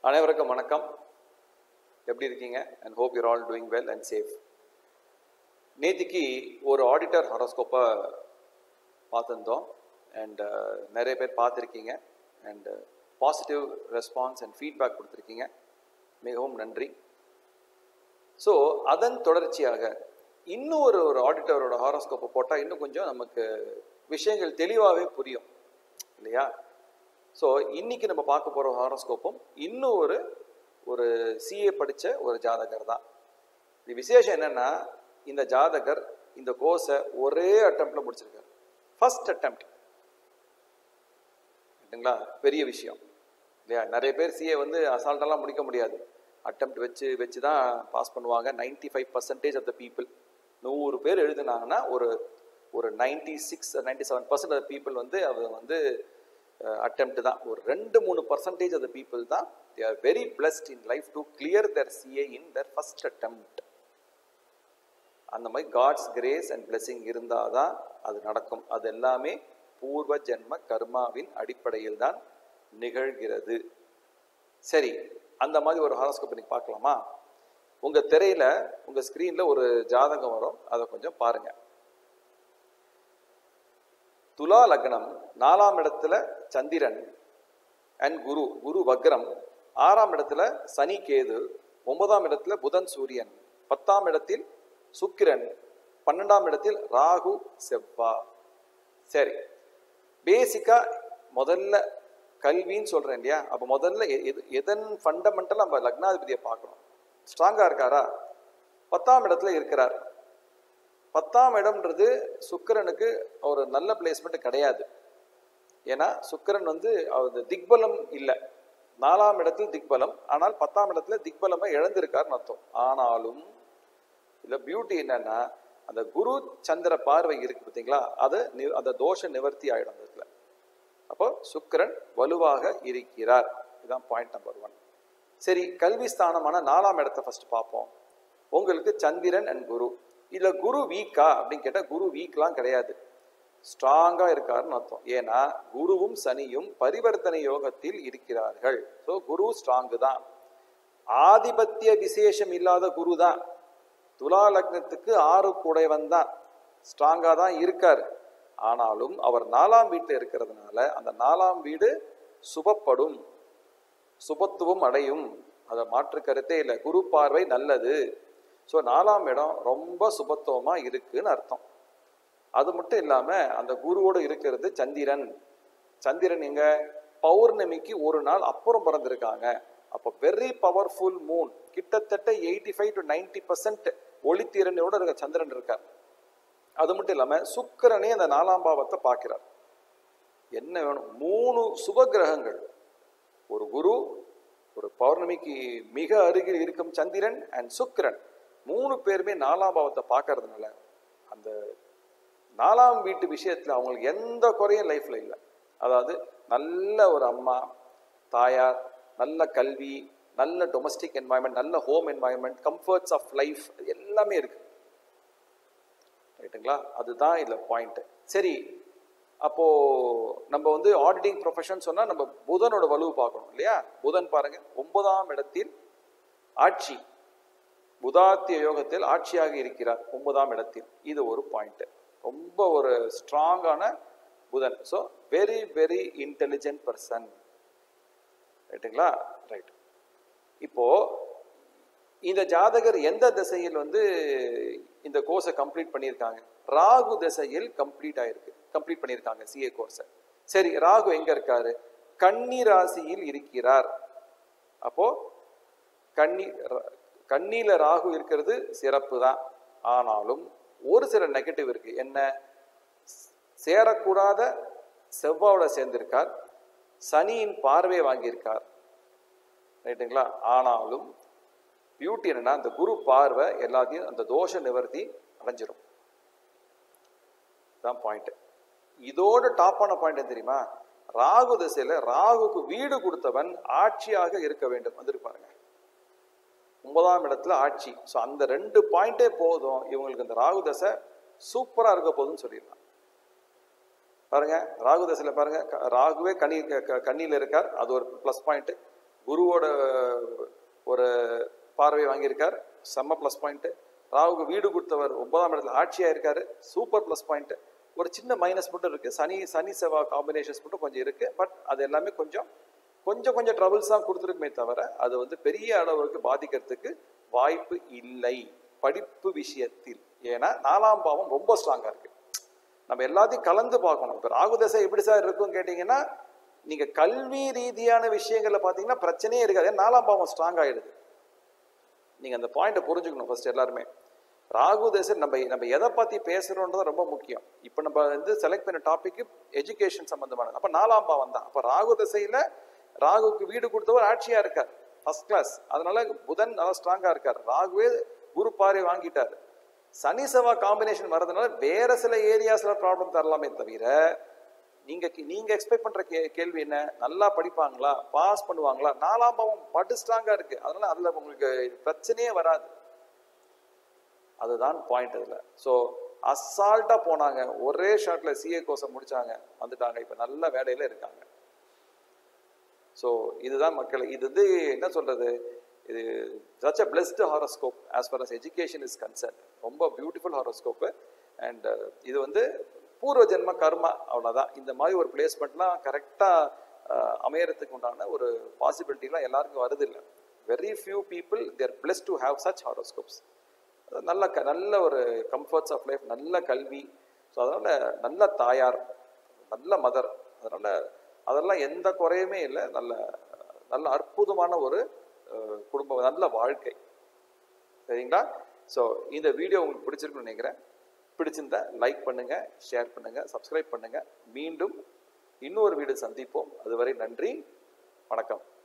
அனைவருக்கும் வணக்கம் எப்படி இருக்கீங்க and hope your all doing well and safe நேத்திக்கு ஒரு ஆடிட்டர் ஹாரோஸ்கோப்பை பார்த்துருந்தோம் அண்ட் நிறைய பேர் பார்த்துருக்கீங்க and positive response and feedback கொடுத்துருக்கீங்க மிகவும் நன்றி ஸோ அதன் தொடர்ச்சியாக இன்னும் ஒரு ஒரு ஆடிட்டரோட ஹாரோஸ்கோப்பை போட்டால் இன்னும் கொஞ்சம் நமக்கு விஷயங்கள் தெளிவாகவே புரியும் இல்லையா ஸோ இன்னைக்கு நம்ம பார்க்க போகிற ஹாரோஸ்கோப்பும் இன்னும் ஒரு ஒரு சிஏ படித்த ஒரு ஜாதகர் தான் இது விசேஷம் என்னன்னா இந்த ஜாதகர் இந்த கோர்ஸை ஒரே அட்டம்ப்ட்ல முடிச்சிருக்காரு ஃபர்ஸ்ட் அட்டம்ப்ட் சரிங்களா பெரிய விஷயம் இல்லையா நிறைய பேர் சிஏ வந்து அசால்ட்டெல்லாம் முடிக்க முடியாது அட்டம்ப்ட் வச்சு வச்சு தான் பாஸ் பண்ணுவாங்க 95% five percentage of the people நூறு பேர் எழுதுனாங்கன்னா ஒரு ஒரு ninety six ninety seven percent of people வந்து அது வந்து அட்டெம்ப்ட் தான் ஒரு ரெண்டு மூணு பர்சன்டேஜ் ஆஃப் த பீப்புள் தான் they are very blessed in life to clear their CA in their first attempt அந்த மாதிரி காட்ஸ் கிரேஸ் அண்ட் பிளெஸிங் இருந்தால் தான் அது நடக்கும் அது எல்லாமே பூர்வ ஜென்ம கர்மாவின் அடிப்படையில் தான் நிகழ்கிறது சரி அந்த மாதிரி ஒரு ஹாரோஸ்கோப் இன்னைக்கு பார்க்கலாமா உங்க திரையில உங்க ஸ்கிரீன்ல ஒரு ஜாதகம் வரும் அதை கொஞ்சம் பாருங்க துலா லக்னம் நாலாம் இடத்துல சந்திரன் அண்ட் குரு குரு வக்ரம் ஆறாம் இடத்துல சனி கேது ஒன்பதாம் இடத்துல புதன் சூரியன் பத்தாம் இடத்தில் சுக்கிரன் பன்னெண்டாம் இடத்தில் ராகு செவ்வா சரி பேசிக்கா முதல்ல கல்வின்னு சொல்றேன் இல்லையா அப்ப முதல்ல எ- எது- எதன் ஃபண்டமெண்டல் நம்ம லக்னாதிபதியை பார்க்கணும் ஸ்ட்ராங்கா இருக்காரா பத்தாம் இடத்துல இருக்கிறார் பத்தாம் இடம்ன்றது சுக்கிரனுக்கு ஒரு நல்ல பிளேஸ்மெண்ட் கிடையாது ஏன்னா சுக்கிரன் வந்து அவர் திக்பலம் இல்லை நாலாம் இடத்தில் திக்பலம் ஆனால் பத்தாம் இடத்துல திக்பலமை இழந்திருக்காருன்னு அர்த்தம் ஆனாலும் இதுல பியூட்டி என்னன்னா அந்த குரு சந்திர பார்வை இருக்கு பார்த்தீங்களா அது நி- அந்த தோஷ நிவர்த்தி ஆயிடும் அந்த இடத்துல அப்போ சுக்கிரன் வலுவாக இருக்கிறார் இதுதான் பாயிண்ட் நம்பர் ஒன் சரி கல்வி ஸ்தானமான நாலாம் இடத்தை ஃபர்ஸ்ட் பார்ப்போம் உங்களுக்கு சந்திரன் அண்ட் குரு இதுல குரு வீக்கா அப்படின்னு கேட்டா குரு வீக்லாம் கிடையாது ஸ்ட்ராங்கா இருக்காருன்னு அர்த்தம் ஏன்னா குருவும் சனியும் பரிவர்த்தனை யோகத்தில் இருக்கிறார்கள் ஸோ குரு ஸ்ட்ராங்கு தான் ஆதிபத்திய விசேஷம் இல்லாத குரு தான் துலா லக்னத்துக்கு ஆறு கூடைவன் தான் ஸ்ட்ராங்கா தான் இருக்கார் ஆனாலும் அவர் நாலாம் வீட்டில் இருக்கிறதுனால அந்த நாலாம் வீடு சுபப்படும் சுபத்துவம் அடையும் அதை மாற்று கருத்தே இல்லை குரு பார்வை நல்லது ஸோ நாலாம் இடம் ரொம்ப சுபத்துவமா இருக்குன்னு அர்த்தம் அது மட்டும் இல்லாம அந்த குருவோடு இருக்கிறது சந்திரன் சந்திரன் எங்க பௌர்ணமிக்கு ஒரு நாள் அப்புறம் பிறந்திருக்காங்க அப்போ வெரி பவர்ஃபுல் மூன் கிட்டத்தட்ட eighty five to ninety percent ஒளித்திறனோட இருக்க சந்திரன் இருக்கார் அது மட்டும் இல்லாம சுக்கிரனே அந்த நாலாம் பாவத்தை பார்க்கிறார் என்ன வேணும் மூணு சுப கிரகங்கள் ஒரு குரு ஒரு பௌர்ணமிக்கு மிக அருகில் இருக்கும் சந்திரன் அண்ட் சுக்கிரன் மூணு பேருமே நாலாம் பாவத்தை பார்க்கறதுனால அந்த நாலாம் வீட்டு விஷயத்துல அவங்களுக்கு எந்த குறையும் லைஃப்ல இல்லை அதாவது நல்ல ஒரு அம்மா தாயார் நல்ல கல்வி நல்ல டொமஸ்டிக் என்வாயன்மெண்ட் நல்ல home environment comforts of life எல்லாமே இருக்கு ரைட்டுங்களா அதுதான் இதுல பாயிண்ட் சரி அப்போ நம்ம வந்து ஆடிட்டிங் ப்ரொஃபஷன் சொன்னா நம்ம புதனோட வலுவு பார்க்கணும் இல்லையா புதன் பாருங்க ஒன்பதாம் இடத்தில் ஆட்சி புதாத்திய யோகத்தில் ஆட்சியாக இருக்கிறார் ஒன்பதாம் இடத்தில் இது ஒரு பாயிண்ட் ரொம்ப ஒரு ஸ்ட்ராங்கான புதன் so very very intelligent person ரைட்டுங்களா ரைட் இப்போ இந்த ஜாதகர் எந்த திசையில் வந்து இந்த கோர்ஸை கம்ப்ளீட் பண்ணியிருக்காங்க ராகு திசையில் கம்ப்ளீட் ஆயிருக்கு கம்ப்ளீட் பண்ணியிருக்காங்க சிஏ கோர்ஸை சரி ராகு எங்க இருக்காரு கன்னி ராசியில் இருக்கிறார் அப்போ கன்னி ர- கன்னியில ராகு இருக்கிறது சிறப்பு தான் ஆனாலும் ஒரு சில நெகட்டிவ் இருக்கு என்ன சேரக்கூடாத செவ்வாயோட சேர்ந்திருக்கார் சனியின் பார்வையை வாங்கியிருக்கார் ரைட்டுங்களா ஆனாலும் பியூட்டி என்னன்னா அந்த குரு பார்வை எல்லாத்தையும் அந்த தோஷ நிவர்த்தி அடைஞ்சிரும் தான் பாயிண்ட் இதோட டாப்பான பாயிண்ட் என்ன தெரியுமா ராகு திசையில ராகுக்கு வீடு கொடுத்தவன் ஆட்சியாக இருக்க வேண்டும் வந்துட்டு பாருங்க ஒன்பதாம் இடத்துல ஆட்சி ஸோ அந்த ரெண்டு பாயிண்டே போதும் இவங்களுக்கு இந்த ராகு தசை சூப்பரா இருக்க போதுன்னு சொல்லிடலாம் பாருங்க ராகு தசையில பாருங்க க- ராகுவே கனி க- க- கன்னியில இருக்கார் அது ஒரு ப்ளஸ் பாயிண்ட் குருவோட ஒரு பார்வை வாங்கியிருக்கார் செம்ம ப்ளஸ் பாயிண்ட் ராகுக்கு வீடு கொடுத்தவர் ஒன்பதாம் இடத்துல ஆட்சியாக இருக்காரு சூப்பர் ப்ளஸ் பாயிண்ட் ஒரு சின்ன மைனஸ் மட்டும் இருக்கு சனி சனி செவ்வா காம்பினேஷன்ஸ் மட்டும் கொஞ்சம் இருக்கு பட் அது எல்லாமே கொஞ்சம் கொஞ்சம் கொஞ்சம் ட்ரபிள்ஸ் தான் கொடுத்துருக்குமே தவிர அது வந்து பெரிய அளவுக்கு பாதிக்கிறதுக்கு வாய்ப்பு இல்லை படிப்பு விஷயத்தில் ஏன்னா நாலாம் பாவம் ரொம்ப ஸ்ட்ராங்காக இருக்கு நம்ம எல்லாத்தையும் கலந்து பார்க்கணும் இப்போ ராகு தசை எப்படி சார் இருக்கும் கேட்டிங்கன்னா நீங்க கல்வி ரீதியான விஷயங்கள்ல பார்த்தீங்கன்னா பிரச்சனையே இருக்காது ஏன்னா நாலாம் பாவம் ஸ்ட்ராங் ஆயிடுது நீங்க அந்த பாயிண்ட்டை புரிஞ்சுக்கணும் ஃபர்ஸ்ட் எல்லாருமே ராகு தசை நம்ம நம்ம எதை பத்தி பேசுறோன்றது ரொம்ப முக்கியம் இப்போ நம்ம வந்து செலக்ட் பண்ண டாபிக் எஜுகேஷன் சம்பந்தமானது அப்ப நாலாம் பாவம் தான் அப்ப ராகு தசையில ராகுக்கு வீடு கொடுத்தவர் ஆட்சியா இருக்கார் ஃபர்ஸ்ட் கிளாஸ் அதனால புதன் நல்லா ஸ்ட்ராங்கா இருக்கார் ராகுவே குரு பாறை வாங்கிட்டார் சனி செவ்வா காம்பினேஷன் வர்றதுனால வேற சில ஏரியாஸ்ல ப்ராப்ளம் தரலாமே தவிர நீங்க நீங்க எக்ஸ்பெக்ட் பண்ற கே கேள்வி என்ன நல்லா படிப்பாங்களா பாஸ் பண்ணுவாங்களா நாலாம் பாவம் பட்டு ஸ்ட்ராங்கா இருக்கு அதனால அதுல உங்களுக்கு பிரச்சனையே வராது அதுதான் பாயிண்ட் அதுல ஸோ அசால்ட்டா போனாங்க ஒரே ஷாட்ல சிஏ கோர்ஸை முடிச்சாங்க வந்துட்டாங்க இப்ப நல்ல வேலையில இருக்காங்க ஸோ இதுதான் மக்கள் இது வந்து என்ன சொல்றது இது such a blessed horoscope as far as education is concern ரொம்ப பியூட்டிஃபுல் ஹாரோஸ்கோப்பு அண்ட் இது வந்து பூர்வ ஜென்ம கர்மா அவ்வளோதான் இந்த மாதிரி ஒரு பிளேஸ்மெண்ட்லாம் கரெக்டாக அமையறதுக்கு உண்டான ஒரு பாசிபிலிட்டிலாம் எல்லாருக்கும் வருது இல்லை very few people there blessed to have such horoscopes நல்ல க நல்ல ஒரு கம்ஃபர்ட்ஸ் ஆஃப் லைஃப் நல்ல கல்வி ஸோ அதனால் நல்ல தாயார் நல்ல மதர் அதனால் அதெல்லாம் எந்த குறையுமே இல்லை நல்ல நல்ல அற்புதமான ஒரு அஹ், குடும்பம் நல்ல வாழ்க்கை சரிங்களா ஸோ இந்த வீடியோ உங்களுக்கு பிடிச்சிருக்குன்னு நினைக்கிறேன் பிடிச்சிருந்தா லைக் பண்ணுங்க ஷேர் பண்ணுங்க சப்ஸ்கிரைப் பண்ணுங்க மீண்டும் இன்னொரு வீடியோ சந்திப்போம் அதுவரை நன்றி வணக்கம்